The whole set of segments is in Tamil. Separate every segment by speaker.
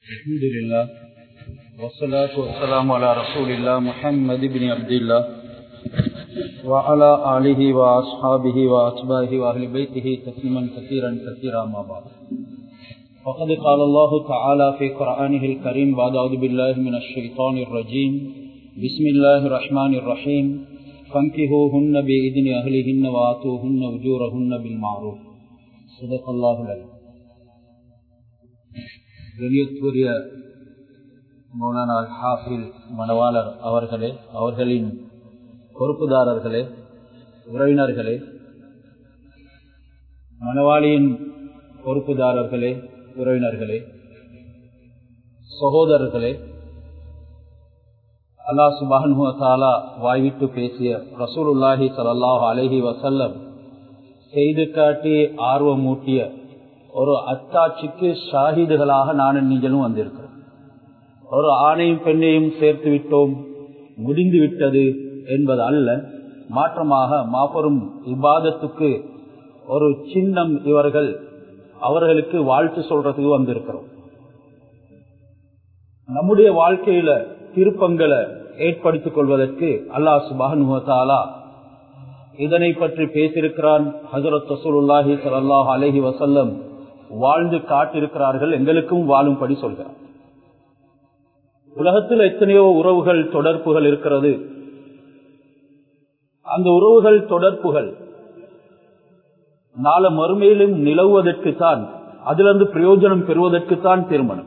Speaker 1: الحمد لله والصلاة والسلام على رسول الله محمد بن عبد الله وعلى آله وأصحابه وأتباعه وأهل بيته تسليما كثيرا كثيرا ما بعد فقد قال الله تعالى في قرآنه الكريم بعد أعوذ بالله من الشيطان الرجيم بسم الله الرحمن الرحيم فانكهوهن بإذن أهلهن وآتوهن أجورهن بالمعروف صدق الله العليم கணியத்துரிய மௌலானா ஹாஃபில் மணவாளர் அவர்களே அவர்களின் பொறுப்புதாரர்களே உறவினர்களே மணவாளியின் பொறுப்புதாரர்களே உறவினர்களே சகோதரர்களே அல்லா சுபானுவத்தாலா வாய்விட்டு பேசிய ரசூலுல்லாஹி சல்லாஹ் அலஹி வசல்லம் செய்து காட்டி ஆர்வமூட்டிய ஒரு அத்தாட்சிக்கு ஷாஹிதுகளாக நானும் நீங்களும் வந்திருக்கிறோம் ஒரு ஆணையும் பெண்ணையும் சேர்த்து விட்டோம் முடிந்து விட்டது என்பது அல்ல மாற்றமாக மாபெரும் இபாதத்துக்கு ஒரு சின்னம் இவர்கள் அவர்களுக்கு வாழ்த்து சொல்றதுக்கு வந்திருக்கிறோம் நம்முடைய வாழ்க்கையில திருப்பங்களை ஏற்படுத்திக் கொள்வதற்கு அல்லாஹ் சுபானுவத்தாலா இதனை பற்றி பேசியிருக்கிறான் ஹசரத் ரசூலுல்லாஹி சல்லாஹ் அலஹி வசல்லம் வாழ்ந்து காட்டிருக்கிறார்கள் எங்களுக்கும் வாழும்படி சொல்கிறார் உலகத்தில் எத்தனையோ உறவுகள் தொடர்புகள் இருக்கிறது அந்த உறவுகள் தொடர்புகள் நாள மறுமையிலும் நிலவுவதற்குத்தான் அதிலிருந்து பிரயோஜனம் பெறுவதற்குத்தான் திருமணம்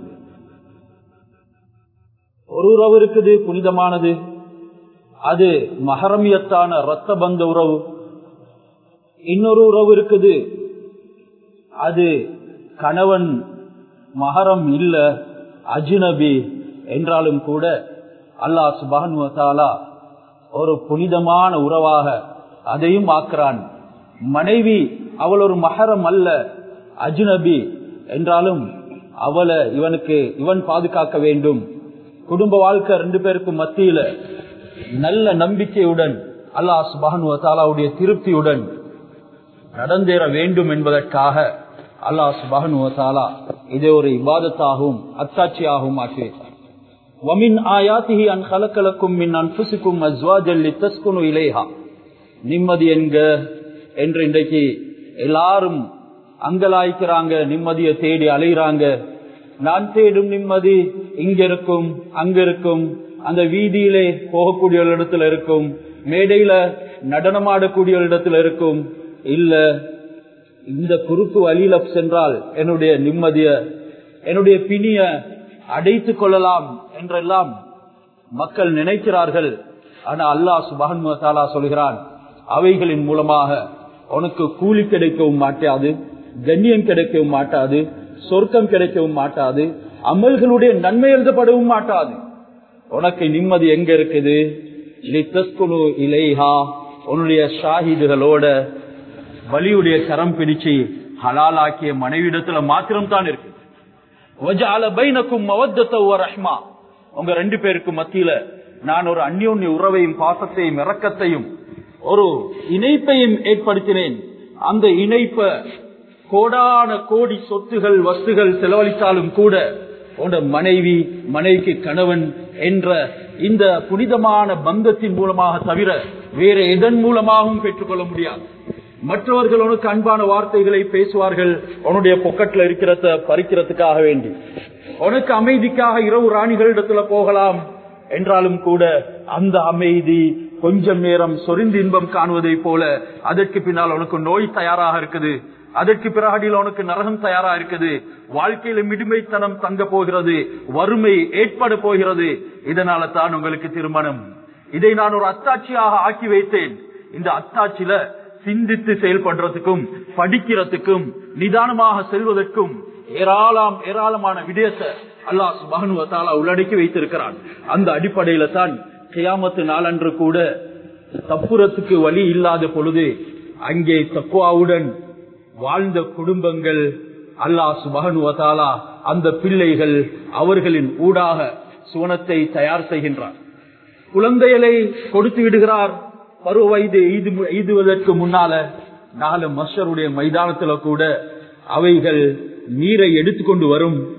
Speaker 1: ஒரு உறவு இருக்குது புனிதமானது அது மகரமியத்தான இரத்த பந்த உறவு இன்னொரு உறவு இருக்குது அது கணவன் மகரம் இல்ல அஜினபி என்றாலும் கூட அல்லாஹ் சுபானுவத்தாலா ஒரு புனிதமான உறவாக அதையும் ஆக்கிறான் மனைவி அவள் ஒரு மகரம் அல்ல அஜினபி என்றாலும் அவளை இவனுக்கு இவன் பாதுகாக்க வேண்டும் குடும்ப வாழ்க்கை ரெண்டு பேருக்கும் மத்தியில நல்ல நம்பிக்கையுடன் அல்லாஹ் சுபானுவத்தாலாவுடைய திருப்தியுடன் நடந்தேற வேண்டும் என்பதற்காக அல்லாஹ் சுபஹனுவத்தாலா இதை ஒரு இபாதத்தாகவும் அத்தாட்சியாகவும் ஆக்கி வைத்தார் வமின் ஆயாத்திஹி அன் கலக்கலக்கும் மின் அன்புசிக்கும் அஸ்வாஜல்லி தஸ்குனு இலேஹா நிம்மதி என்க என்று இன்றைக்கு எல்லாரும் அங்கலாய்க்கிறாங்க நிம்மதியை தேடி அலைகிறாங்க நான் தேடும் நிம்மதி இங்க இருக்கும் அங்க இருக்கும் அந்த வீதியிலே போகக்கூடிய இடத்துல இருக்கும் மேடையில நடனமாடக்கூடிய இடத்துல இருக்கும் இல்ல இந்த குறுக்கு வழியில சென்றால் என்னுடைய நிம்மதிய என்னுடைய பிணிய அடைத்து கொள்ளலாம் என்றெல்லாம் மக்கள் நினைக்கிறார்கள் ஆனா அல்லாஹ் சுபான்முகத்தாலா சொல்கிறான் அவைகளின் மூலமாக உனக்கு கூலி கிடைக்கவும் மாட்டாது கண்ணியம் கிடைக்கவும் மாட்டாது சொர்க்கம் கிடைக்கவும் மாட்டாது அமல்களுடைய நன்மை எழுதப்படவும் மாட்டாது உனக்கு நிம்மதி எங்க இருக்குது இலைஹா உன்னுடைய ஷாஹிதுகளோட வலியுடைய கரம் பிடிச்சு ஹலாலாக்கிய மனைவிடத்துல மாத்திரம் தான் இருக்கு உங்க ரெண்டு பேருக்கு மத்தியில நான் ஒரு அந்யோன்ய உறவையும் பாசத்தையும் இறக்கத்தையும் ஒரு இணைப்பையும் ஏற்படுத்தினேன் அந்த இணைப்ப கோடான கோடி சொத்துகள் வஸ்துகள் செலவழித்தாலும் கூட உங்க மனைவி மனைவிக்கு கணவன் என்ற இந்த புனிதமான பந்தத்தின் மூலமாக தவிர வேற எதன் மூலமாகவும் பெற்றுக்கொள்ள முடியாது மற்றவர்கள் உனக்கு அன்பான வார்த்தைகளை பேசுவார்கள் உன்னுடைய பொக்கெட்ல இருக்கிறத பறிக்கிறதுக்காக வேண்டி உனக்கு அமைதிக்காக இரவு ராணிகளிடத்துல போகலாம் என்றாலும் கூட அந்த அமைதி கொஞ்சம் நேரம் சொரிந்து இன்பம் காணுவதை போல அதற்கு பின்னால் உனக்கு நோய் தயாராக இருக்குது அதற்கு பிறகடியில் உனக்கு நரகம் தயாரா இருக்குது வாழ்க்கையில மிடுமைத்தனம் தங்க போகிறது வறுமை ஏற்பட போகிறது இதனால தான் உங்களுக்கு திருமணம் இதை நான் ஒரு அத்தாட்சியாக ஆக்கி வைத்தேன் இந்த அத்தாட்சியில சிந்தித்து செயல்படுறதுக்கும் படிக்கிறதுக்கும் நிதானமாக செல்வதற்கும் ஏராளம் ஏராளமான விடயத்தை அல்லாஹ் சுபானுவத்தாலா உள்ளடக்கி வைத்திருக்கிறான் அந்த அடிப்படையில தான் கியாமத்து நாளன்று கூட தப்புறத்துக்கு வழி இல்லாத பொழுது அங்கே தக்குவாவுடன் வாழ்ந்த குடும்பங்கள் அல்லாஹ் சுபகனுவத்தாலா அந்த பிள்ளைகள் அவர்களின் ஊடாக சுவனத்தை தயார் செய்கின்றார் குழந்தைகளை கொடுத்து விடுகிறார் பருவ வயது எய்துவதற்கு முன்னால நாலு மஷருடைய மைதானத்துல கூட அவைகள் நீரை எடுத்துக்கொண்டு வரும்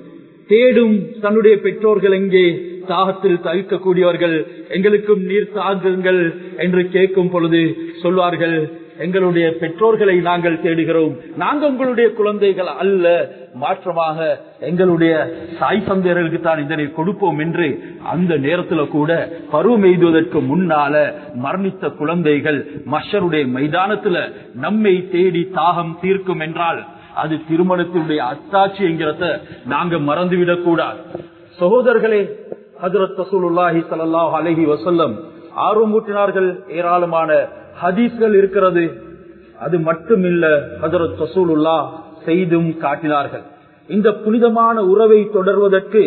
Speaker 1: தேடும் தன்னுடைய பெற்றோர்கள் எங்கே தாகத்தில் தவிக்கக்கூடியவர்கள் எங்களுக்கும் நீர் தாங்குங்கள் என்று கேட்கும் பொழுது சொல்வார்கள் எங்களுடைய பெற்றோர்களை நாங்கள் தேடுகிறோம் நாங்கள் உங்களுடைய குழந்தைகள் அல்ல மாற்றமாக எங்களுடைய தாய் தந்தையர்களுக்கு தான் இதனை கொடுப்போம் என்று அந்த நேரத்தில் கூட பருவம் எய்துவதற்கு முன்னால மரணித்த குழந்தைகள் மஷருடைய மைதானத்துல நம்மை தேடி தாகம் தீர்க்கும் என்றால் அது திருமணத்தினுடைய அத்தாட்சி என்கிறத நாங்க மறந்துவிடக் கூடாது சகோதரர்களே ஹசரத் ரசூலுல்லாஹி ஸல்லல்லாஹு அலைஹி வஸல்லம் ஆர்வமூட்டினார்கள் ஏராளமான ஹதீஸ்கள் இருக்கிறது அது மட்டுமில்ல ஹசரத் ரசூலுல்லா செய்தும் காட்டினார்கள் இந்த புனிதமான உறவை தொடர்வதற்கு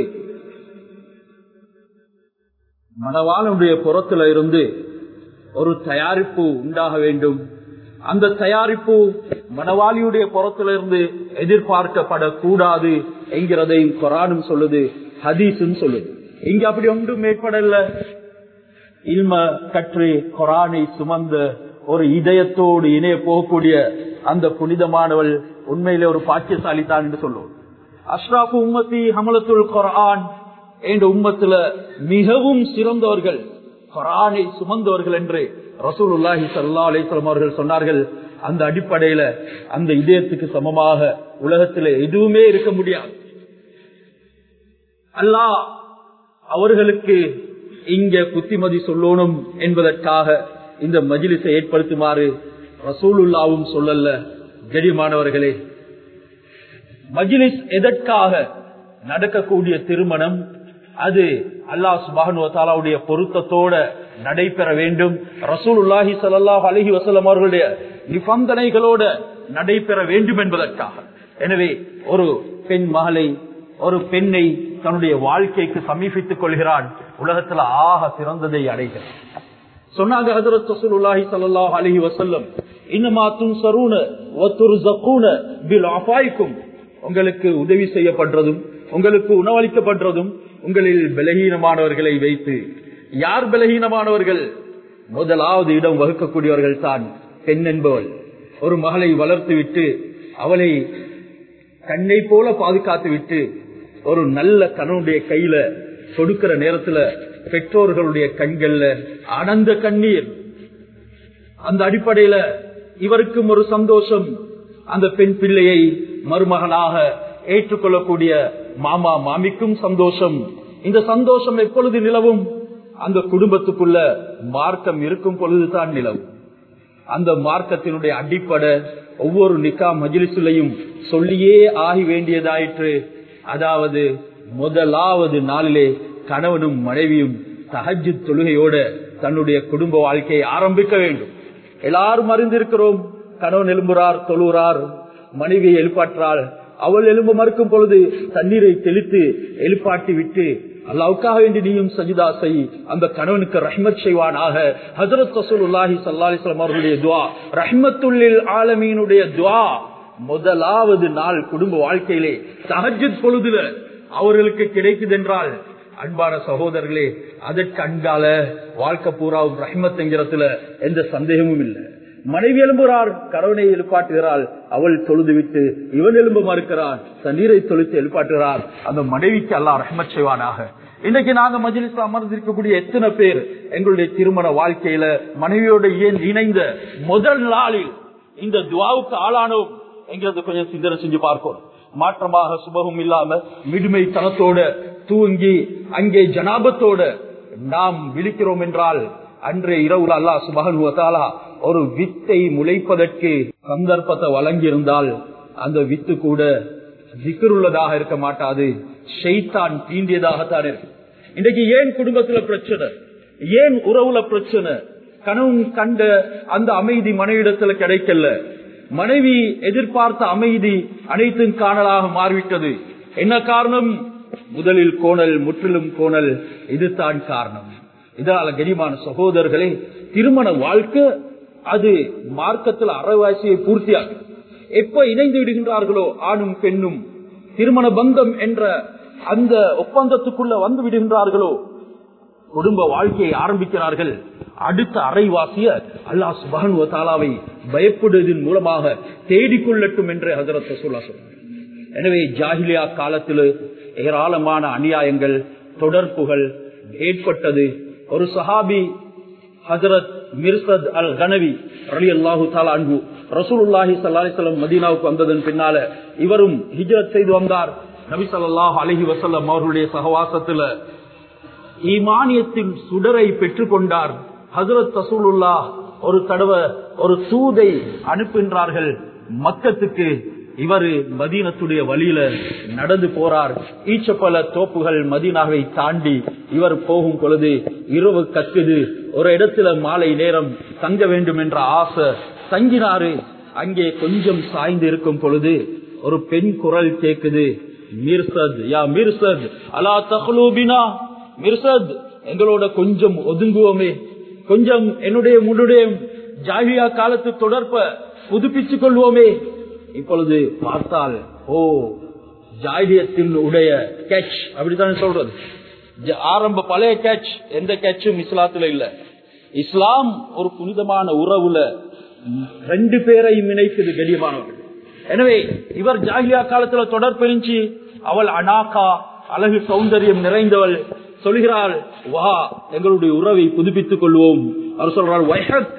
Speaker 1: மணவாளனுடைய புறத்துல இருந்து ஒரு தயாரிப்பு உண்டாக வேண்டும் அந்த தயாரிப்பு மணவாளியுடைய புறத்திலிருந்து எதிர்பார்க்கப்படக்கூடாது என்கிறதை குரானும் சொல்லுது ஹதீஸும் சொல்லுது இங்க அப்படி ஒன்றும் ஏற்படல இல்ம கற்று குரானை சுமந்த ஒரு இதயத்தோடு இணைய போகக்கூடிய அந்த புனிதமானவள் உண்மையிலே ஒரு பாக்கியசாலி தான் என்று சொல்லுவோம் அஷ்ராஃபு உம்மத்தி ஹமலத்துல் குரான் என்ற உம்மத்துல மிகவும் சிறந்தவர்கள் குரானை சுமந்தவர்கள் என்று ரசூலுல்லாஹி சல்லா அலிஸ்லாம் அவர்கள் சொன்னார்கள் அந்த அடிப்படையில அந்த இதயத்துக்கு சமமாக உலகத்துல எதுவுமே இருக்க முடியாது அல்லாஹ் அவர்களுக்கு இங்க புத்திமதி சொல்லணும் என்பதற்காக இந்த மஜிலிசை ஏற்படுத்துமாறு ரசூலுல்லாவும் சொல்லல கடிமானவர்களே மஜிலிஸ் எதற்காக நடக்கக்கூடிய திருமணம் அது அல்லாஹ் சுபானுவத்தாலாவுடைய பொருத்தத்தோட நடைபெற வேண்டும் ரசூலுல்லாஹி சல்லாஹ் அலஹி வசலம் அவர்களுடைய நிபந்தனைகளோட நடைபெற வேண்டும் என்பதற்காக எனவே ஒரு பெண் மகளை ஒரு பெண்ணை தன்னுடைய வாழ்க்கைக்கு சமீபித்துக் கொள்கிறான் உலகத்துல ஆக சிறந்ததை அடைகிறான் சொன்னாங்க ஹசரத் ரசூலுல்லாஹி ஸல்லல்லாஹு அலைஹி வஸல்லம் இன்னமா துன்சரூன வ துர்ஸகூன பில் அஃபாய்க்கும் உங்களுக்கு உதவி செய்யப்படுறதும் உங்களுக்கு உணவளிக்கப்படுறதும் உங்களில் பலகீனமானவர்களை வைத்து யார் பலகீனமானவர்கள் முதலாவது இடம் வகுக்கக்கூடியவர்கள் தான் பெண் என்பவள் ஒரு மகளை வளர்த்து விட்டு அவளை கண்ணை போல பாதுகாத்து விட்டு ஒரு நல்ல கணவனுடைய கையில கொடுக்கிற நேரத்துல பெற்றோர்களுடைய கண்கள்ல அனந்த கண்ணீர் அந்த அடிப்படையில இவருக்கும் ஒரு சந்தோஷம் அந்த பெண் பிள்ளையை மருமகனாக ஏற்றுக்கொள்ளக்கூடிய மாமா மாமிக்கும் சந்தோஷம் இந்த சந்தோஷம் எப்பொழுது நிலவும் அந்த குடும்பத்துக்குள்ள மார்க்கம் இருக்கும் பொழுதுதான் நிலவும் அந்த மார்க்கத்தினுடைய அடிப்படை ஒவ்வொரு நிக்கா மஜிலிசுலையும் சொல்லியே ஆகி வேண்டியதாயிற்று அதாவது முதலாவது நாளிலே கணவனும் மனைவியும் தகஜு தொழுகையோட தன்னுடைய குடும்ப வாழ்க்கையை ஆரம்பிக்க வேண்டும் எல்லாரும் அறிந்திருக்கிறோம் கணவன் எழும்புறார் தொழுகிறார் மனைவியை எழுப்பாற்றாள் அவள் எலும்பு மறுக்கும் பொழுது தண்ணீரை தெளித்து எழுப்பாட்டி விட்டு அல்லாவுக்காக வேண்டி நீயும் சஜிதா செய் அந்த கணவனுக்கு ரஹ்மத் செய்வானாக ஹசரத் ரசூலுல்லாஹி சல்லாஹிஸ்லாம் அவர்களுடைய துவா ரஹ்மத்துல்லில் ஆலமீனுடைய துவா முதலாவது நாள் குடும்ப வாழ்க்கையிலே தஹஜத் பொழுதுல அவர்களுக்கு கிடைக்குது என்றால் அன்பான சகோதரர்களே அதற்கு அன்கால வாழ்க்கை பூராவும் ரஹ்மத் என்கிறதுல எந்த சந்தேகமும் இல்லை மனைவி எழும்புகிறார் கரவனை எழுப்பாட்டுகிறாள் அவள் தொழுது விட்டு இவன் எலும்பு மறுக்கிறான் தண்ணீரை தொழித்து எழுப்பாட்டுகிறார் அந்த மனைவிக்கு அல்லா ரஹ்மத் செய்வானாக இன்னைக்கு நாங்க மஜிலிஸ் அமர்ந்திருக்கக்கூடிய எத்தனை பேர் எங்களுடைய திருமண வாழ்க்கையில மனைவியோட இணைந்த முதல் நாளில் இந்த துவாவுக்கு ஆளானோம் என்கிறது கொஞ்சம் சிந்தனை செஞ்சு பார்க்கணும் மாற்றமாக சுபகம் இல்லாம மிடுமை தனத்தோட தூங்கி அங்கே ஜனாபத்தோட நாம் விழிக்கிறோம் என்றால் அன்றைய இரவுல அல்லா சுபகனுவத்தாலா ஒரு வித்தை முளைப்பதற்கு சந்தர்ப்பத்தை வழங்கியிருந்தால் அந்த வித்து கூட சிக்கருள்ளதாக இருக்க மாட்டாது ஷெய்தான் தீண்டியதாகத்தான் இருக்கு இன்றைக்கு ஏன் குடும்பத்துல பிரச்சனை ஏன் உறவுல பிரச்சனை கனவும் கண்ட அந்த அமைதி மனைவிடத்துல கிடைக்கல மனைவி எதிர்பார்த்த அமைதி அனைத்தும் காணலாக மாறிவிட்டது என்ன காரணம் முதலில் கோணல் முற்றிலும் கோணல் இதுதான் காரணம் இதனால கனிமான சகோதரர்களே திருமண வாழ்க்கை அது மார்க்கத்தில் அறவாசியை பூர்த்தியாகும் எப்ப இணைந்து விடுகின்றார்களோ ஆணும் பெண்ணும் திருமண பந்தம் என்ற அந்த ஒப்பந்தத்துக்குள்ள வந்து விடுகின்றார்களோ குடும்ப வாழ்க்கையை ஆரம்பிக்கிறார்கள் அடுத்த அரைவாசிய அல்லா சுபான் தாலாவை பயப்படுவதன் மூலமாக தேடிக்கொள்ளட்டும் என்று ஹசரத் சொல்லா சொன்னார் எனவே ஜாகிலியா காலத்தில் ஏராளமான அநியாயங்கள் தொடர்புகள் ஏற்பட்டது ஒரு சஹாபி ஹசரத் மிர்சத் அல் கனவி அலி அல்லாஹு தாலா அன்பு ரசூலுல்லாஹி சல்லாஹிஸ்லம் மதீனாவுக்கு வந்ததன் பின்னால இவரும் ஹிஜரத் செய்து வந்தார் நபி ஸல்லல்லாஹு அலைஹி வஸல்லம் அவர்களுடைய சகவாசத்துல ஈமானியத்தின் சுடரை பெற்றுக் கொண்டார் ஹசரத் ரசூலுல்லா ஒரு தடவை ஒரு தூதை அனுப்புகின்றார்கள் மக்கத்துக்கு இவரு மதீனத்துடைய வழியில நடந்து போறார் ஈச்சப்பல தோப்புகள் மதீனாவை தாண்டி இவர் போகும் பொழுது இரவு கத்துது ஒரு இடத்துல மாலை நேரம் தங்க வேண்டும் என்ற ஆசை தங்கினாரு அங்கே கொஞ்சம் சாய்ந்து இருக்கும் பொழுது ஒரு பெண் குரல் கேக்குது மிர்சத் யா மிர்சத் அலா தஹ்லூபினா மிர்சத் எங்களோட கொஞ்சம் ஒதுங்குவோமே கொஞ்சம் என்னுடைய முன்னுடைய ஜாகியா காலத்து தொடர்ப புதுப்பிச்சுக் கொள்வோமே இப்பொழுது பார்த்தால் ஓ ஜாகியத்தின் உடைய கேட்ச் அப்படித்தானே சொல்றது ஜ- ஆரம்ப பழைய கேட்ச் எந்த கேட்சும் இஸ்லாத்துல இல்ல இஸ்லாம் ஒரு புனிதமான உறவுல ம், ரெண்டு பேரையும் இணைக்குது கடியமானவர்கள் எனவே இவர் ஜாகியா காலத்துல தொடர்பு இருந்துச்சு அவள் அனாகா அழகு சௌந்தரியம் நிறைந்தவள் சொல்கிறாள் வா எங்களுடைய உறவை புதுப்பித்துக் கொள்வோம் அவர் சொல்றார் "வஹத்,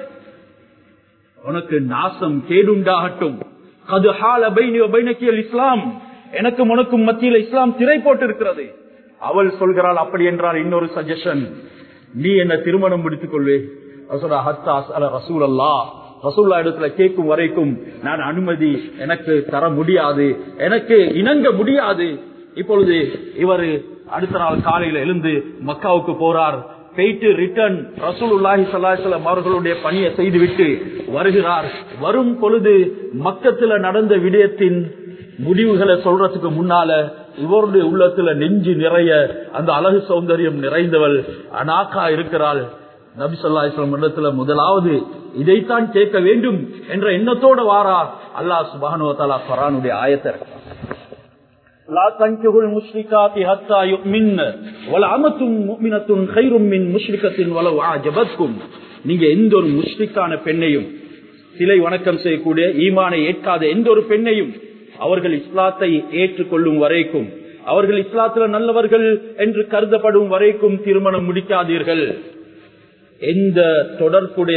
Speaker 1: உனக்கு நாசம் கேடுண்டாகட்டும் கது ஹால பைனி வ பைனக்கியல் இஸ்லாம் எனக்கும் உனக்கும் மத்தியில் இஸ்லாம் திரை போட்டு இருக்கிறது அவள் சொல்கிறாள் அப்படி என்றால் இன்னொரு சஜஷன் நீ என்ன திருமணம் முடித்துக் கொள்வே அவர் சொல்றா, "ஹத்தா அஸ்அல ரசூலல்லா ரசூல்லா இடத்துல கேட்கும் வரைக்கும் நான் அனுமதி எனக்கு தர முடியாது எனக்கு இணங்க முடியாது இப்பொழுது இவர் அடுத்த நாள் காலையில எழுந்து மக்காவுக்கு போறார் போயிட்டு ரிட்டர்ன் ரசூலுல்லாஹி ஸல்லல்லாஹு அவர்களுடைய பணியை செய்துவிட்டு வருகிறார் வரும் பொழுது மக்கத்துல நடந்த விடயத்தின் முடிவுகளை சொல்றதுக்கு முன்னால இவருடைய உள்ளத்துல நெஞ்சு நிறைய அந்த அழகு சௌந்தரியம் நிறைந்தவள் அனாக்கா இருக்கிறாள் நபி சொல்லா இஸ்லாம் இடத்துல முதலாவது இதைத்தான் கேட்க வேண்டும் என்ற எண்ணத்தோட வாரார் அல்லாஹ் சுபானுவ தாலா ஃபரானுடைய ஆயத்தை لا تنكحوا المشركات حتى يؤمن ولأمة مؤمنة خير من مشركة ولو أعجبتكم நீங்க எந்த ஒரு முஷ்ரிக்கான பெண்ணையும் சிலை வணக்கம் செய்யக்கூடிய ஈமானை ஏற்காத எந்த ஒரு பெண்ணையும் அவர்கள் இஸ்லாத்தை ஏற்றுக்கொள்ளும் வரைக்கும் அவர்கள் இஸ்லாத்துல நல்லவர்கள் என்று கருதப்படும் வரைக்கும் திருமணம் முடிக்காதீர்கள் எந்த தொடர்புடைய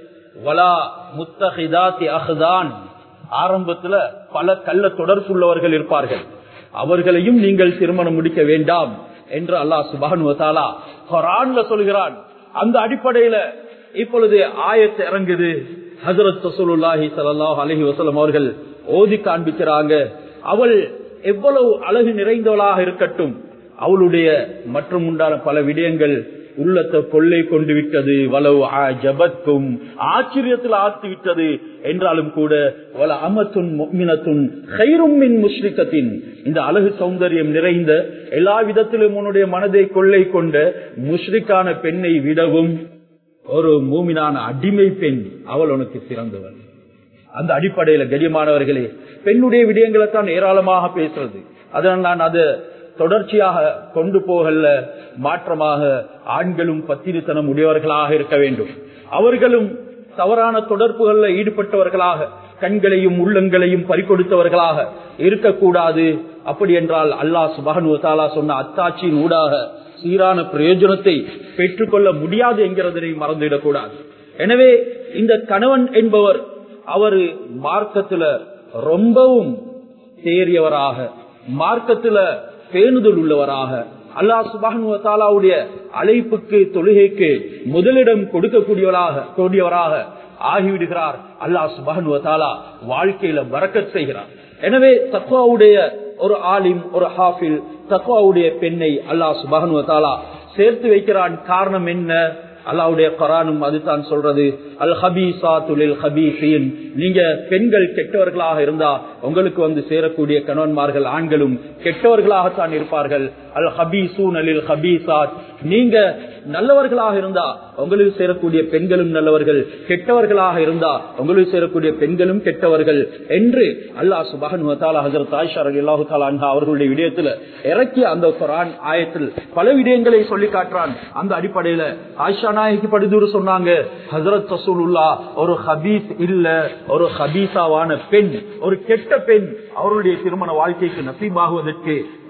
Speaker 1: வலா முத்தஹிதாத்தி அஹ்தான் ஆரம்பத்துல பல கள்ள தொடர்புள்ளவர்கள் இருப்பார்கள் அவர்களையும் நீங்கள் திருமணம் முடிக்க வேண்டாம் என்று அல்லாஹ் சுபானுவத்தாலா குரான்ல சொல்கிறான் அந்த அடிப்படையில இப்பொழுது ஆயத்து இறங்குது ஹசரத் ரசூலுல்லாஹி ஸல்லல்லாஹு அலைஹி வஸல்லம் அவர்கள் ஓதி காண்பிக்கிறாங்க அவள் எவ்வளவு அழகு நிறைந்தவளாக இருக்கட்டும் அவளுடைய மற்றும் உண்டான பல விடயங்கள் உள்ளத்தை கொள்ளை கொண்டு விட்டது வலவு ஜபத்தும் ஆச்சரியத்தில் ஆழ்த்தி விட்டது என்றாலும் கூட வல அமத்துன் முக்மினத்துன் கைரும் மின் முஷ்ரிக்கத்தின் இந்த அழகு சௌந்தரியம் நிறைந்த எல்லா விதத்திலும் உன்னுடைய மனதை கொள்ளை கொண்ட முஷ்ரிக்கான பெண்ணை விடவும் ஒரு மூமினான அடிமை பெண் அவள் உனக்கு சிறந்தவள் அந்த அடிப்படையில கடியமானவர்களே பெண்ணுடைய விடயங்களை தான் ஏராளமாக பேசுறது அதனால் நான் அது தொடர்ச்சியாக கொண்டு போகல மாற்றமாக ஆண்களும் பத்திரித்தனம் உடையவர்களாக இருக்க வேண்டும் அவர்களும் தவறான தொடர்புகளில் ஈடுபட்டவர்களாக கண்களையும் உள்ளங்களையும் பறிக்கொடுத்தவர்களாக இருக்கக்கூடாது அப்படி என்றால் அல்லாஹ் சுபகனுவத்தாலா சொன்ன அத்தாட்சியின் ஊடாக சீரான பிரயோஜனத்தை பெற்றுக்கொள்ள முடியாது என்கிறதனை மறந்துவிடக்கூடாது எனவே இந்த கணவன் என்பவர் அவரு மார்க்கத்துல ரொம்பவும் தேறியவராக மார்க்கத்துல பேணுதல் உள்ளவராக அல்லாஹ் சுபானுவத்தாலாவுடைய அழைப்புக்கு தொழுகைக்கு முதலிடம் கொடுக்கக்கூடியவராக கூடியவராக ஆகிவிடுகிறார் அல்லாஹ் சுபானுவத்தாலா வாழ்க்கையில வரக்கத் செய்கிறார் எனவே தக்குவாவுடைய ஒரு ஆலிம் ஒரு ஹாஃபில் தக்குவாவுடைய பெண்ணை அல்லாஹ் சுபானுவத்தாலா சேர்த்து வைக்கிறான் காரணம் என்ன அல்லாவுடைய கரானும் அதுதான் சொல்றது அல் ஹபீசா துலில் ஹபீசின் நீங்க பெண்கள் கெட்டவர்களாக இருந்தா உங்களுக்கு வந்து சேரக்கூடிய கணவன்மார்கள் ஆண்களும் கெட்டவர்களாகத்தான் இருப்பார்கள் அல் ஹபீசூன் அலில் ஹபீசாத் நீங்க நல்லவர்களாக இருந்தா உங்களுக்கு சேரக்கூடிய பெண்களும் நல்லவர்கள் கெட்டவர்களாக இருந்தா உங்களுக்கு சேரக்கூடிய பெண்களும் கெட்டவர்கள் என்று அல்லாஹ் சுபஹன் ஹசரத் ஆயிஷா அல்லாஹு தாலா அவர்களுடைய விடயத்துல இறக்கிய அந்த குரான் ஆயத்தில் பல விடயங்களை சொல்லி காட்டுறான் அந்த அடிப்படையில ஆயிஷா நாயகி படிதூர் சொன்னாங்க ஹசரத் ரசூலுல்லா ஒரு ஹபீஸ் இல்ல ஒரு ஹபீசாவான பெண் ஒரு கெட்ட பெண் அவருடைய திருமண வாழ்க்கைக்கு நசீபாகுவதற்கு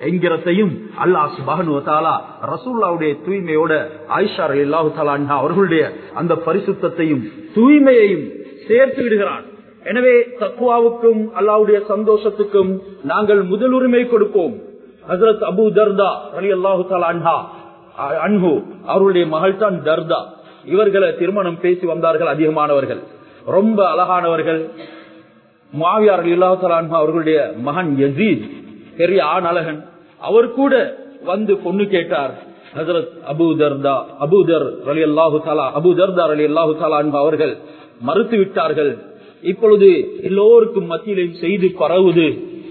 Speaker 1: என்கிறதையும் அல்லாஹ் சுபஹனு தாலா ரசூல்லாவுடைய தூய்மையோட ஆயிஷா அல்லாஹு தாலா அவர்களுடைய அந்த பரிசுத்தையும் தூய்மையையும் சேர்த்து விடுகிறான் எனவே தக்குவாவுக்கும் அல்லாவுடைய சந்தோஷத்துக்கும் நாங்கள் முதலுரிமை கொடுப்போம் ஹசரத் அபு தர்தா அலி அல்லாஹு அன்ஹா அன்ஹு அவருடைய மகள் தான் தர்தா இவர்களை திருமணம் பேசி வந்தார்கள் அதிகமானவர்கள் ரொம்ப அழகானவர்கள் மாவியார் அலி அல்லாஹு அன்ஹா அவர்களுடைய மகன் யசீத் பெரிய ஆண் அழகன் அவர் கூட வந்து பொண்ணு கேட்டார் ஹசரத் அபு தர்தா அபுதர் அலி அல்லாஹு தாலா அபு தர்தா அலி அல்லாஹு தாலா அவர்கள் மறுத்து விட்டார்கள் இப்பொழுது எல்லோருக்கும் மத்தியிலையும் செய்து பரவுது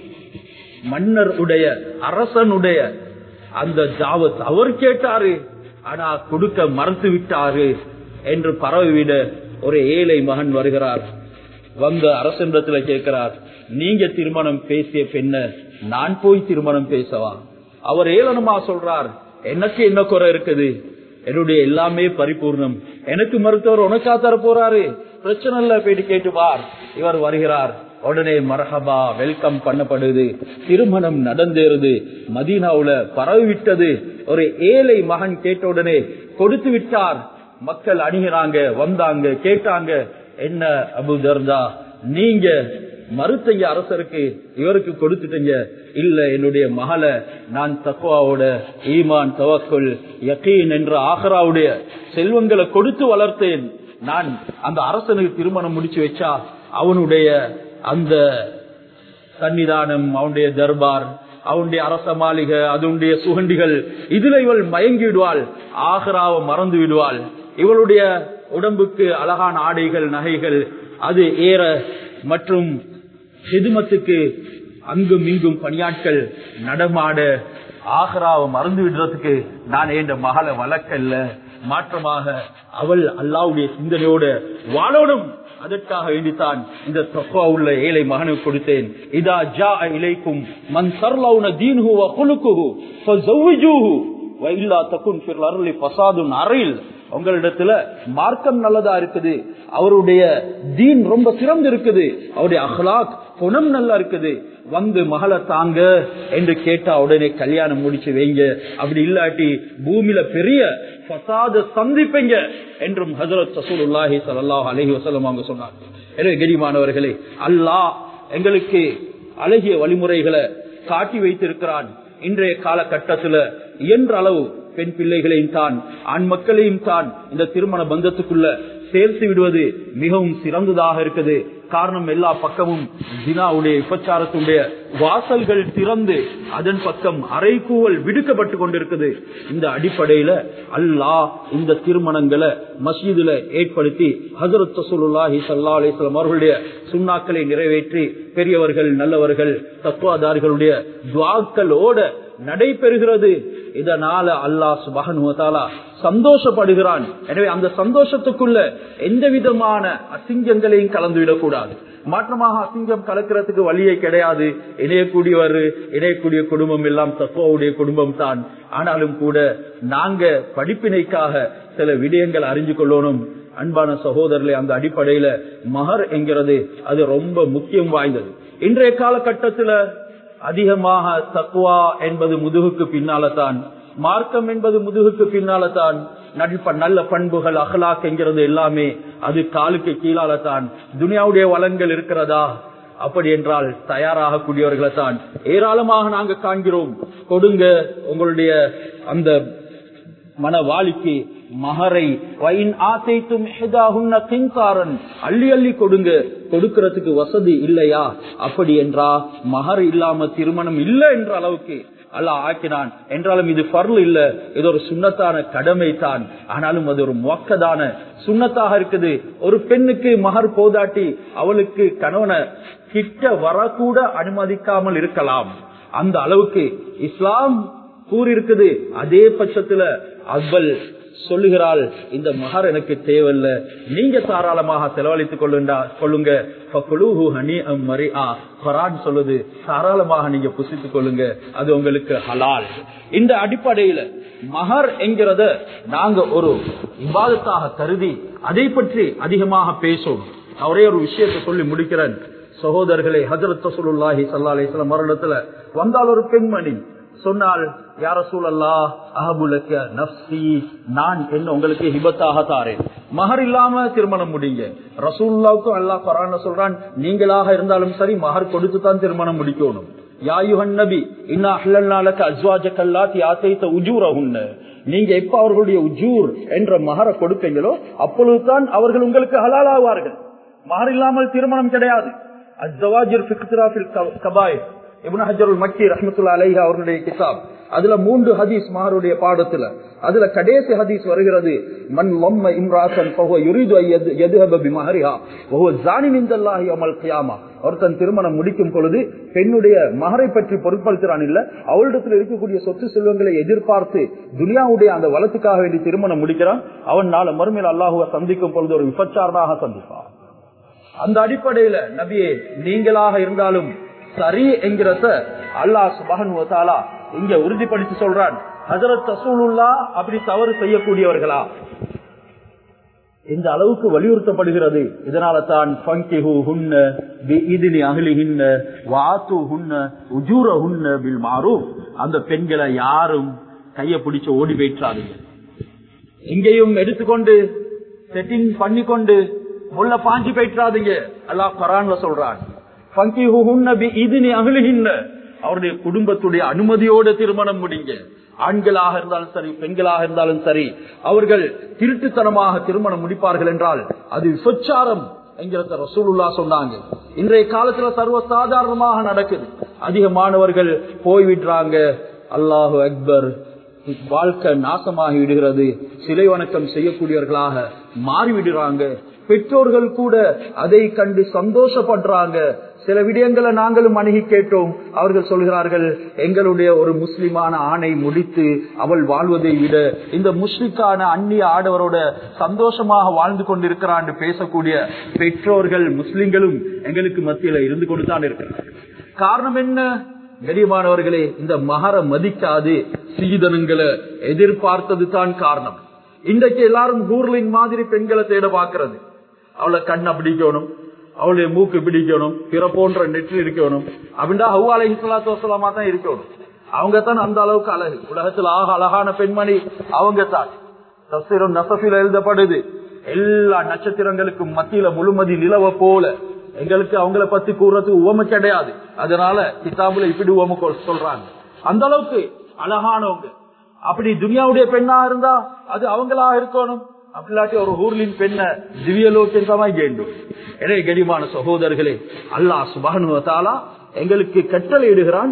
Speaker 1: மன்னர் உடைய அரசனுடைய அந்த ஜாவத் அவர் கேட்டாரு ஆனா கொடுக்க மறுத்து விட்டாரு என்று பரவிவிட ஒரு ஏழை மகன் வருகிறார் வந்த அரசனிடத்துல கேட்கிறார் நீங்க திருமணம் பேசிய பெண்ண நான் போய் திருமணம் பேசவா அவர் ஏளனமா சொல்றார் எனக்கு என்ன குறை இருக்குது என்னுடைய எல்லாமே பரிபூர்ணம் எனக்கு மருத்துவர் உனக்கா தர போறாரு பிரச்சனை இல்ல போயிட்டு கேட்டு பார் இவர் வருகிறார் உடனே மரஹபா வெல்கம் பண்ணப்படுது திருமணம் நடந்தேறுது மதீனாவுல பரவி விட்டது ஒரு ஏழை மகன் கேட்ட உடனே கொடுத்து விட்டார் மக்கள் அணுகிறாங்க வந்தாங்க கேட்டாங்க என்ன அபு தர்தா நீங்க மறுத்தைய அரசருக்கு இவருக்கு கொடுத்துட்டீங்க இல்ல என்னுடைய மகளை நான் தக்குவாவோட ஈமான் தவக்குள் யக்கீன் என்ற ஆகராவுடைய செல்வங்களை கொடுத்து வளர்த்தேன் நான் அந்த அரசனுக்கு திருமணம் முடிச்சு வச்சா அவனுடைய அந்த சன்னிதானம் அவனுடைய தர்பார் அவனுடைய அரச மாளிகை அதனுடைய சுகண்டிகள் இதுல இவள் மயங்கி விடுவாள் ஆகராவை மறந்து விடுவாள் இவளுடைய உடம்புக்கு அழகான ஆடைகள் நகைகள் அது ஏற மற்றும் ஹிதுமத்துக்கு அங்கும் இங்கும் பணியாட்கள் நடமாட ஆகராவை மறந்து விடுறதுக்கு நான் என்ற மகளை வளர்க்கல்ல மாற்றமாக அவள் அல்லாவுடைய சிந்தனையோட வாழோடும் அதற்காக வேண்டித்தான் இந்த தொக்கா உள்ள ஏழை மகனுக்கு கொடுத்தேன் இதா ஜா இலைக்கும் மன் சர்லவுன தீன்ஹு வ குலுக்குஹு ஃபஸவ்விஜூஹு வ இல்லா தகுன் ஃபில் அர்லி ஃபஸாதுன் அரில் உங்களிடத்துல மார்க்கம் நல்லதா இருக்குது அவருடைய தீன் ரொம்ப சிறந்து இருக்குது அவருடைய அஹ்லாக் குணம் நல்லா இருக்குது வந்து மகளை தாங்க என்று கேட்டா உடனே கல்யாணம் முடிச்சு வைங்க அப்படி இல்லாட்டி பூமியில பெரிய பசாத சந்திப்பீங்க என்றும் ஹசரத் சசூலுல்லாஹி சல்லாஹ் அலஹி வசலம் அவங்க சொன்னார் எனவே கெடிமானவர்களே அல்லாஹ் எங்களுக்கு அழகிய வழிமுறைகளை காட்டி வைத்திருக்கிறான் இன்றைய காலகட்டத்துல இயன்ற அளவு பெண் பிள்ளைகளையும் தான் ஆண் மக்களையும் தான் இந்த திருமண பந்தத்துக்குள்ள சேர்த்து விடுவது மிகவும் சிறந்ததாக இருக்குது காரணம் எல்லா பக்கமும் ஜினாவுடைய விபச்சாரத்துடைய வாசல்கள் திறந்து அதன் பக்கம் அரைக்கூவல் விடுக்கப்பட்டு கொண்டிருக்குது இந்த அடிப்படையில அல்லாஹ் இந்த திருமணங்களை மசீதுல ஏற்படுத்தி ஹசரத் சசூலுல்லாஹி சல்லா அலிஸ்லாம் அவர்களுடைய சுண்ணாக்களை நிறைவேற்றி பெரியவர்கள் நல்லவர்கள் தத்துவாதாரிகளுடைய துவாக்களோட நடைபெறுகிறது இதனால அல்லாஹ் சுபகனுவத்தாலா சந்தோஷப்படுகிறான் எனவே அந்த சந்தோஷத்துக்குள்ள எந்த விதமான அசிங்கங்களையும் கலந்துவிடக் கூடாது மாற்றமாக அசிங்கம் கலக்கிறதுக்கு வழியே கிடையாது இணையக்கூடியவர் இணையக்கூடிய குடும்பம் எல்லாம் தத்துவாவுடைய குடும்பம் தான் ஆனாலும் கூட நாங்க படிப்பினைக்காக சில விடயங்கள் அறிஞ்சு கொள்ளணும் அன்பான சகோதரர்களே அந்த அடிப்படையில மகர் என்கிறது அது ரொம்ப முக்கியம் வாய்ந்தது இன்றைய காலகட்டத்துல அதிகமாக தக்குவா என்பது முதுகுக்கு பின்னால தான் மார்க்கம் என்பது முதுகுக்கு பின்னால தான் நடிப்ப நல்ல பண்புகள் அகலாக் என்கிறது எல்லாமே அது காலுக்கு கீழால தான் துனியாவுடைய வளங்கள் இருக்கிறதா அப்படி என்றால் தயாராக கூடியவர்களை தான் ஏராளமாக நாங்க காண்கிறோம் கொடுங்க உங்களுடைய அந்த மனவாளிக்கு மகரை அள்ளி அள்ளி கொடுங்க கொடுக்கறதுக்கு வசதி இல்லையா அப்படி என்றா மகர் இல்லாம திருமணம் இல்லை என்ற அளவுக்கு அல்ல ஆக்கினான் என்றாலும் இது பர்ல் இல்ல இது ஒரு சுண்ணத்தான கடமை தான் ஆனாலும் அது ஒரு மொக்கதான சுண்ணத்தாக இருக்குது ஒரு பெண்ணுக்கு மகர் போதாட்டி அவளுக்கு கணவனை கிட்ட வரக்கூட அனுமதிக்காமல் இருக்கலாம் அந்த அளவுக்கு இஸ்லாம் கூறியிருக்குது அதே பட்சத்துல அக்பல் சொல்லுகிறாள் இந்த மகர் எனக்கு தேவையில்ல நீங்க தாராளமாக செலவழித்துக் கொள்ளுண்டா கொள்ளுங்க சொல்லுது தாராளமாக நீங்க புசித்துக் கொள்ளுங்க அது உங்களுக்கு ஹலால் இந்த அடிப்படையில மகர் என்கிறத நாங்க ஒரு விவாதத்தாக கருதி அதை பற்றி அதிகமாக பேசணும் ஒரே ஒரு விஷயத்தை சொல்லி முடிக்கிறேன் சகோதரர்களே ஹசரத் சொல்லாஹி சல்லா அலிஸ்லாம் மரணத்துல வந்தால் ஒரு பெண்மணி சொன்னால் யார சூழல்லா அஹபுலக்க நப்சி நான் என்ன உங்களுக்கு ஹிபத்தாக தாரேன் மகர் இல்லாம திருமணம் முடிங்க ரசூல்லாவுக்கும் அல்லா குரான் சொல்றான் நீங்களாக இருந்தாலும் சரி மகர் கொடுத்து தான் திருமணம் முடிக்கணும் யாயுஹன் நபி இன்னா அஹ்லல்னாலக்க அஸ்வாஜ கல்லாத்தி ஆசைத்த உஜூரஹுன்ன நீங்க எப்ப அவர்களுடைய உஜூர் என்ற மகரை கொடுப்பீங்களோ அப்பொழுதுதான் அவர்கள் உங்களுக்கு ஹலாலாவார்கள் மகர் இல்லாமல் திருமணம் கிடையாது அஸ்வாஜிர் ஃபிக்ராஃபில் கபாய் இப்னு ஹஜருல் மக்கி ரஹமத்துல்லா அலைஹா அவர்களுடைய கிதாப் அதுல மூன்று ஹதீஸ் மகருடைய பாடத்துல அதுல கடைசி ஹதீஸ் வருகிறது மன் லம்ம இம்ராசன் பஹுவ யுரிது யதுஹப பிமஹரிஹா வஹுவ ஜானின் இன்தல்லாஹி யௌமல் கியாமா ஒருத்தன் திருமணம் முடிக்கும் பொழுது பெண்ணுடைய மகரை பற்றி பொருட்படுத்துறான் இல்ல அவளிடத்தில் இருக்கக்கூடிய சொத்து செல்வங்களை எதிர்பார்த்து துனியாவுடைய அந்த வளத்துக்காக வேண்டி திருமணம் முடிக்கிறான் அவன் நாளை மறுமையில் அல்லாஹுவ சந்திக்கும் பொழுது ஒரு விபச்சாரனாக சந்திப்பான் அந்த அடிப்படையில நபியே நீங்களாக இருந்தாலும் சரி என்கிறத அல்லாஹ் சுபகனுவத்தாலா இங்க உறுதிப்படுத்தி சொல்றான் ஹசரத் ரசூலுல்லா அப்படி தவறு செய்யக்கூடியவர்களா இந்த அளவுக்கு வலியுறுத்தப்படுகிறது இதனால தான் அந்த பெண்களை யாரும் கைய பிடிச்சு ஓடி போயிட்டாதீங்க இங்கேயும் எடுத்துக்கொண்டு செட்டிங் பண்ணிக்கொண்டு முள்ள பாஞ்சி போயிட்டாதீங்க அல்லாஹ் குரான்ல சொல்றான் அவருடைய குடும்பத்துடைய அனுமதியோட திருமணம் முடிங்க ஆண்களாக இருந்தாலும் சரி பெண்களாக இருந்தாலும் சரி அவர்கள் திருட்டுத்தனமாக திருமணம் முடிப்பார்கள் என்றால் அது சொச்சாரம் என்கிறத ரசூலுல்லா சொன்னாங்க இன்றைய காலத்துல சர்வ சாதாரணமாக நடக்குது அதிகமானவர்கள் போய்விடுறாங்க அல்லாஹு அக்பர் வாழ்க்கை நாசமாகி விடுகிறது சிலை வணக்கம் செய்யக்கூடியவர்களாக மாறிவிடுறாங்க பெற்றோர்கள் கூட அதை கண்டு சந்தோஷப்படுறாங்க சில விடயங்களை நாங்களும் அணுகி கேட்டோம் அவர்கள் சொல்கிறார்கள் எங்களுடைய ஒரு முஸ்லிமான ஆணை முடித்து அவள் வாழ்வதை விட இந்த முஸ்லிக்கான அந்நிய ஆடவரோட சந்தோஷமாக வாழ்ந்து கொண்டிருக்கிறான் பேசக்கூடிய பெற்றோர்கள் முஸ்லிம்களும் எங்களுக்கு மத்தியில இருந்து கொண்டுதான் இருக்கிறார்கள் காரணம் என்ன கரியமானவர்களே இந்த மகர மதிக்காது சீதனங்களை எதிர்பார்த்தது தான் காரணம் இன்றைக்கு எல்லாரும் ஊர்லின் மாதிரி பெண்களை தேட பாக்குறது அவளை கண்ணை பிடிக்கணும் அவளுடைய மூக்கு பிடிக்கணும் பிற போன்ற நெற்றில் இருக்கணும் அப்படின்னா ஹவு அலஹி சலாத்து வசலாமா தான் இருக்கணும் அவங்க தான் அந்த அளவுக்கு அழகு உலகத்தில் ஆக அழகான பெண்மணி அவங்க தான் தஸ்திரம் நசபில எழுதப்படுது எல்லா நட்சத்திரங்களுக்கும் மத்தியில முழுமதி நிலவ போல எங்களுக்கு அவங்கள பத்தி கூறதுக்கு உவமை கிடையாது அதனால கிதாபுல இப்படி உவமை சொல்றாங்க அந்த அளவுக்கு அழகானவங்க அப்படி துனியாவுடைய பெண்ணா இருந்தா அது அவங்களா இருக்கணும் அப்படிலாட்டி ஒரு ஊர்லின் பெண்ண திவ்யலோக்கியமாய் வேண்டும் எனவே கடிமான சகோதரர்களே அல்லாஹ் சுபானுவத்தாலா எங்களுக்கு கட்டளை இடுகிறான்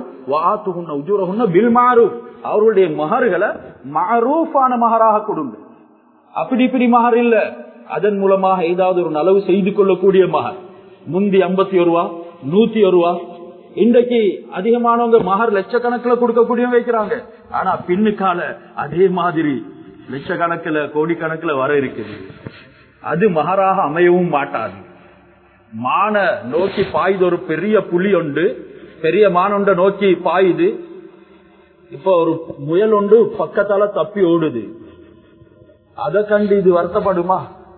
Speaker 1: அவருடைய மகர்களை மரூஃபான மகராக கொடுங்க அப்படி இப்படி மகர் இல்ல அதன் மூலமாக ஏதாவது ஒரு நலவு செய்து கொள்ளக்கூடிய மகர் முந்தி ஐம்பத்தி ஒரு ரூபா நூத்தி ஒரு ரூபா இன்றைக்கு அதிகமானவங்க மகர் லட்சக்கணக்கில் கொடுக்கக்கூடிய வைக்கிறாங்க ஆனா பின்னுக்கால அதே மாதிரி லட்சக்கணக்கில் கோடிக்கணக்கில் வர இருக்குது அது மகராக அமையவும் மாட்டாது மான நோக்கி பாயுது ஒரு பெரிய புலி உண்டு பெரிய மானொண்ட நோக்கி பாயுது இப்ப ஒரு முயல் ஒன்று பக்கத்தால தப்பி ஓடுது அதை கண்டு இது வருத்தப்படுமா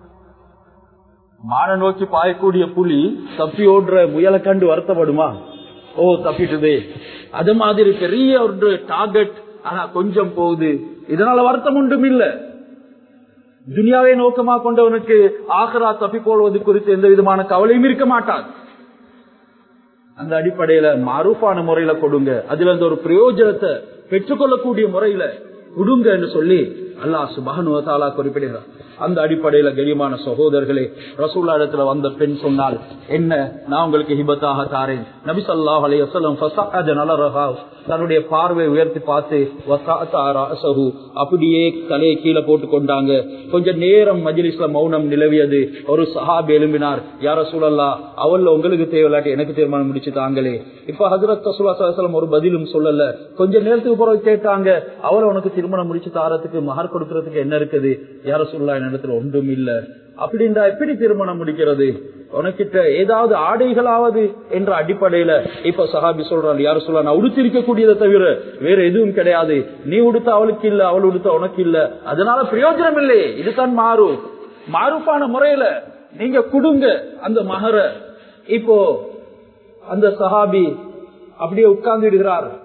Speaker 1: மான நோக்கி பாயக்கூடிய புலி தப்பி ஓடுற முயலை கண்டு வருத்தப்படுமா ஓ தப்பிட்டுதே அது மாதிரி பெரிய ஒரு டார்கெட் ஆனா கொஞ்சம் போகுது இதனால வருத்தம் ஒன்றும் இல்ல துனியாவை நோக்கமா கொண்டவனுக்கு ஆகரா தப்பி போடுவது குறித்து எந்த விதமான கவலையும் இருக்க மாட்டான் அந்த அடிப்படையில மறுப்பான முறையில கொடுங்க அதுல இருந்து ஒரு பிரயோஜனத்தை பெற்றுக்கொள்ளக்கூடிய முறையில கொடுங்க என்று சொல்லி அல்லாஹ் சுபானுவத்தாலா குறிப்பிடுகிறார் அந்த அடிப்படையில கரியமான சகோதரர்களே ரசூல்லா இடத்துல வந்த பெண் சொன்னால் என்ன நான் உங்களுக்கு ஹிபத்தாக தாரேன் நபி சொல்லாஹ் அலையம் தன்னுடைய பார்வை உயர்த்தி பார்த்து அப்படியே தலையை கீழே போட்டு கொண்டாங்க கொஞ்ச நேரம் மஜிலிஸ்ல மௌனம் நிலவியது ஒரு சஹாப் எழும்பினார் யார சூழல்லா அவள்ல உங்களுக்கு தேவையில்லாட்டி எனக்கு தீர்மானம் முடிச்சு தாங்களே இப்ப ஹசரத் ரசூலாசலம் ஒரு பதிலும் சொல்லல கொஞ்ச நேரத்துக்கு பிறகு கேட்டாங்க அவளை உனக்கு திருமணம் முடிச்சு தாரத்துக்கு மகர் கொடுக்கறதுக்கு என்ன இருக்குது யார சொல்லா இடத்துல ஒன்றும் இல்ல அப்படின்றா எப்படி திருமணம் முடிக்கிறது உனக்கிட்ட ஏதாவது ஆடைகளாவது என்ற அடிப்படையில இப்ப சஹாபி சொல்றான் யார சொல்ல நான் உடுத்திருக்க கூடியதை தவிர வேற எதுவும் கிடையாது நீ உடுத்த அவளுக்கு இல்ல அவள் உடுத்த உனக்கு இல்ல அதனால பிரயோஜனம் இல்லையே இதுதான் மாறும் மாறுப்பான முறையில நீங்க குடுங்க அந்த மகர இப்போ அந்த சஹாபி அப்படியே உட்கார்ந்து விடுகிறார்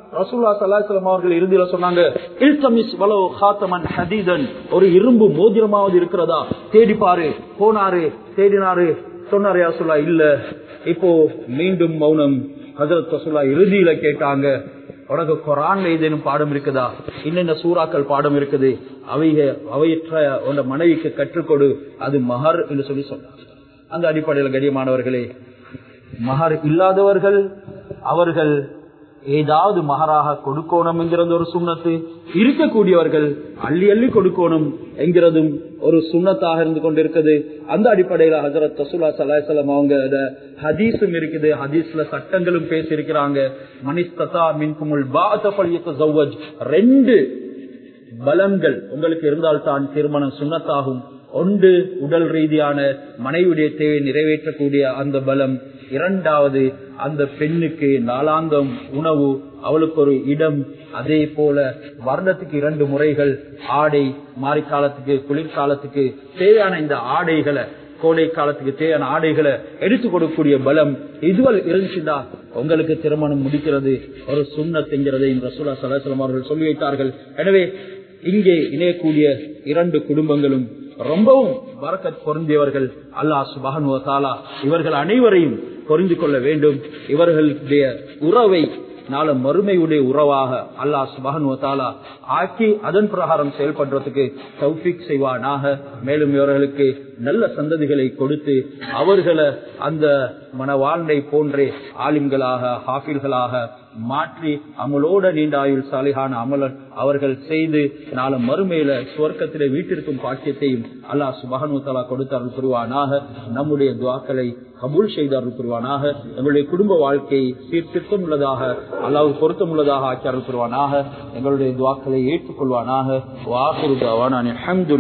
Speaker 1: ரசூல்லா சல்லாஹம் அவர்கள் இறுதியில சொன்னாங்க இல்தமிஸ் வலோ ஹாத்தமன் ஹதீதன் ஒரு இரும்பு மோதிரமாவது இருக்கிறதா தேடி பாரு போனாரு தேடினாரு சொன்னாரு ரசூல்லா இல்ல இப்போ மீண்டும் மௌனம் ஹசரத் ரசூல்லா இறுதியில கேட்டாங்க உனக்கு குரான்ல ஏதேனும் பாடம் இருக்குதா இன்னென்ன சூறாக்கள் பாடம் இருக்குது அவைக அவையற்ற உன் மனைவிக்கு கற்றுக்கொடு அது மகர் என்று சொல்லி சொன்னார் அந்த அடிப்படையில் கடியமானவர்களே மகர் இல்லாதவர்கள் அவர்கள் ஏதாவது மகராக கொடுக்கணும் என்கிறது ஒரு சுண்ணத்து இருக்கக்கூடியவர்கள் அள்ளி அள்ளி கொடுக்கணும் என்கிறதும் ஒரு சுண்ணத்தாக இருந்து கொண்டிருக்குது அந்த அடிப்படையில ஹசரத் தசுல்லா சலாஹலம் அவங்க ஹதீஸும் இருக்குது ஹதீஸ்ல சட்டங்களும் பேசியிருக்கிறாங்க மனிஸ்ததா மின்குமுல் பாசபலியத் ரெண்டு பலன்கள் உங்களுக்கு இருந்தால்தான் திருமணம் சுண்ணத்தாகும் ஒன்று உடல் ரீதியான மனைவியுடைய தேவை நிறைவேற்றக்கூடிய அந்த பலம் இரண்டாவது அந்த பெண்ணுக்கு நாளாந்தம் உணவு அவளுக்கு ஒரு இடம் அதே போல வருடத்துக்கு இரண்டு முறைகள் ஆடை மாரிக்காலத்துக்கு குளிர்காலத்துக்கு தேவையான இந்த ஆடைகளை கோடை காலத்துக்கு தேவையான ஆடைகளை எடுத்து கொடுக்கக்கூடிய பலம் இதுவல் இருந்துச்சுன்னா உங்களுக்கு திருமணம் முடிக்கிறது ஒரு சுண்ணத்துங்கிறதை ரசூலா சலாசலம் அவர்கள் சொல்லி வைத்தார்கள் எனவே இங்கே இணையக்கூடிய இரண்டு குடும்பங்களும் ரொம்பவும் வரக்கத் பொருந்தியவர்கள் அல்லாஹ் சுபகனுவத்தாலா இவர்கள் அனைவரையும் பொருந்தி கொள்ள வேண்டும் இவர்களுடைய உறவை நாள மறுமையுடைய உறவாக அல்லாஹ் சுபகனுவத்தாலா ஆக்கி அதன் பிரகாரம் செயல்படுறதுக்கு தௌஃபிக் செய்வானாக மேலும் இவர்களுக்கு நல்ல சந்ததிகளை கொடுத்து அவர்களை அந்த மனவாழ்வை போன்றே ஆலிம்களாக ஹாஃபில்களாக மாற்றி அமலோட நீண்ட ஆயுள் சாலிகான அமலன் அவர்கள் செய்து நாள மறுமையில சுவர்க்கத்திலே வீட்டிற்கும் பாக்கியத்தையும் அல்லாஹ் சுபகனுத்தலா கொடுத்து அருள் புரிவானாக நம்முடைய துவாக்களை கபூல் செய்து அருள் புரிவானாக எங்களுடைய குடும்ப வாழ்க்கையை சீர்திருத்தம் உள்ளதாக அல்லாஹ் பொருத்தம் உள்ளதாக ஆக்கி அருள் புரிவானாக எங்களுடைய துவாக்களை ஏற்றுக்கொள்வானாக வாக்குறுதாவான